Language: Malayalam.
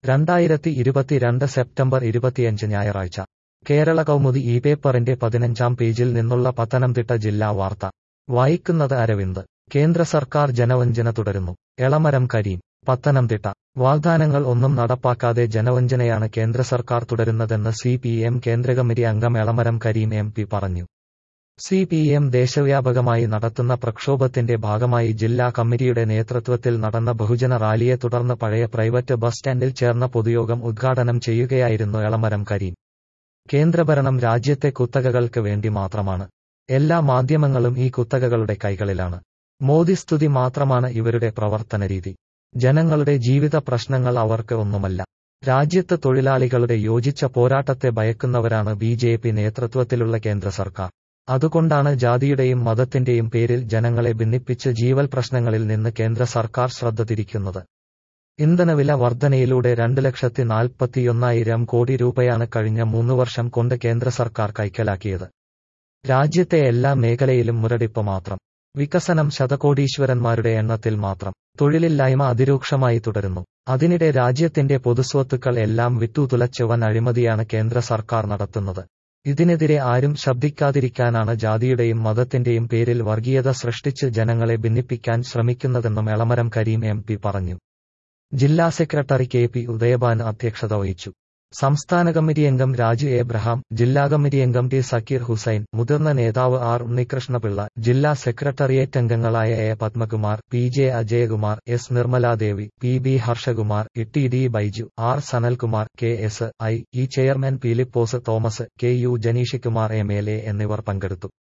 രണ്ടായിരത്തി ഇരുപത്തിരണ്ട് സെപ്റ്റംബർ ഇരുപത്തിയഞ്ച് ഞായറാഴ്ച കേരള കൗമുദി ഈ പേപ്പറിന്റെ പതിനഞ്ചാം പേജിൽ നിന്നുള്ള പത്തനംതിട്ട ജില്ലാ വാർത്ത വായിക്കുന്നത് അരവിന്ദ് കേന്ദ്ര സർക്കാർ ജനവഞ്ചന തുടരുന്നു എളമരം കരീം പത്തനംതിട്ട വാഗ്ദാനങ്ങൾ ഒന്നും നടപ്പാക്കാതെ ജനവഞ്ചനയാണ് കേന്ദ്ര സർക്കാർ തുടരുന്നതെന്ന് സി പി എം കേന്ദ്ര കമ്മിറ്റി അംഗം എളമരം കരീം എം പി പറഞ്ഞു സി പി എം ദേശവ്യാപകമായി നടത്തുന്ന പ്രക്ഷോഭത്തിന്റെ ഭാഗമായി ജില്ലാ കമ്മിറ്റിയുടെ നേതൃത്വത്തിൽ നടന്ന ബഹുജന റാലിയെ തുടർന്ന് പഴയ പ്രൈവറ്റ് ബസ് സ്റ്റാൻഡിൽ ചേർന്ന പൊതുയോഗം ഉദ്ഘാടനം ചെയ്യുകയായിരുന്നു എളമരം കരീം കേന്ദ്രഭരണം രാജ്യത്തെ കുത്തകകൾക്ക് വേണ്ടി മാത്രമാണ് എല്ലാ മാധ്യമങ്ങളും ഈ കുത്തകകളുടെ കൈകളിലാണ് മോദി സ്തുതി മാത്രമാണ് ഇവരുടെ പ്രവർത്തനരീതി ജനങ്ങളുടെ ജീവിത പ്രശ്നങ്ങൾ അവർക്ക് ഒന്നുമല്ല രാജ്യത്ത് തൊഴിലാളികളുടെ യോജിച്ച പോരാട്ടത്തെ ഭയക്കുന്നവരാണ് ബി ജെ പി നേതൃത്വത്തിലുള്ള കേന്ദ്ര സർക്കാർ അതുകൊണ്ടാണ് ജാതിയുടെയും മതത്തിന്റെയും പേരിൽ ജനങ്ങളെ ഭിന്നിപ്പിച്ച് ജീവൽ പ്രശ്നങ്ങളിൽ നിന്ന് കേന്ദ്ര സർക്കാർ ശ്രദ്ധ തിരിക്കുന്നത് ഇന്ധനവില വർധനയിലൂടെ രണ്ട് ലക്ഷത്തി നാൽപ്പത്തിയൊന്നായിരം കോടി രൂപയാണ് കഴിഞ്ഞ മൂന്ന് വർഷം കൊണ്ട് കേന്ദ്ര സർക്കാർ കൈക്കലാക്കിയത് രാജ്യത്തെ എല്ലാ മേഖലയിലും മുരടിപ്പ് മാത്രം വികസനം ശതകോടീശ്വരന്മാരുടെ എണ്ണത്തിൽ മാത്രം തൊഴിലില്ലായ്മ അതിരൂക്ഷമായി തുടരുന്നു അതിനിടെ രാജ്യത്തിന്റെ പൊതുസ്വത്തുക്കൾ എല്ലാം വിറ്റുതുലച്ച് വൻ അഴിമതിയാണ് കേന്ദ്ര സർക്കാർ നടത്തുന്നത് ഇതിനെതിരെ ആരും ശബ്ദിക്കാതിരിക്കാനാണ് ജാതിയുടെയും മതത്തിന്റെയും പേരിൽ വർഗീയത സൃഷ്ടിച്ച് ജനങ്ങളെ ഭിന്നിപ്പിക്കാൻ ശ്രമിക്കുന്നതെന്നും എളമരം കരീം എം പി പറഞ്ഞു ജില്ലാ സെക്രട്ടറി കെ പി ഉദയഭാൻ അധ്യക്ഷത വഹിച്ചു സംസ്ഥാന കമ്മിറ്റി അംഗം രാജു എബ്രഹാം ജില്ലാ കമ്മിറ്റി അംഗം ടി സക്കീർ ഹുസൈൻ മുതിർന്ന നേതാവ് ആർ ഉണ്ണികൃഷ്ണപിള്ള ജില്ലാ സെക്രട്ടറിയേറ്റ് അംഗങ്ങളായ A Padmakumar P J Ajayakumar S Nirmaladevi P B Harshakumar E D Baiju R Sanalkumar K S I E chairman Peelipose Thomas K U Janeeshkumar M L A എന്നിവർ പങ്കെടുത്തു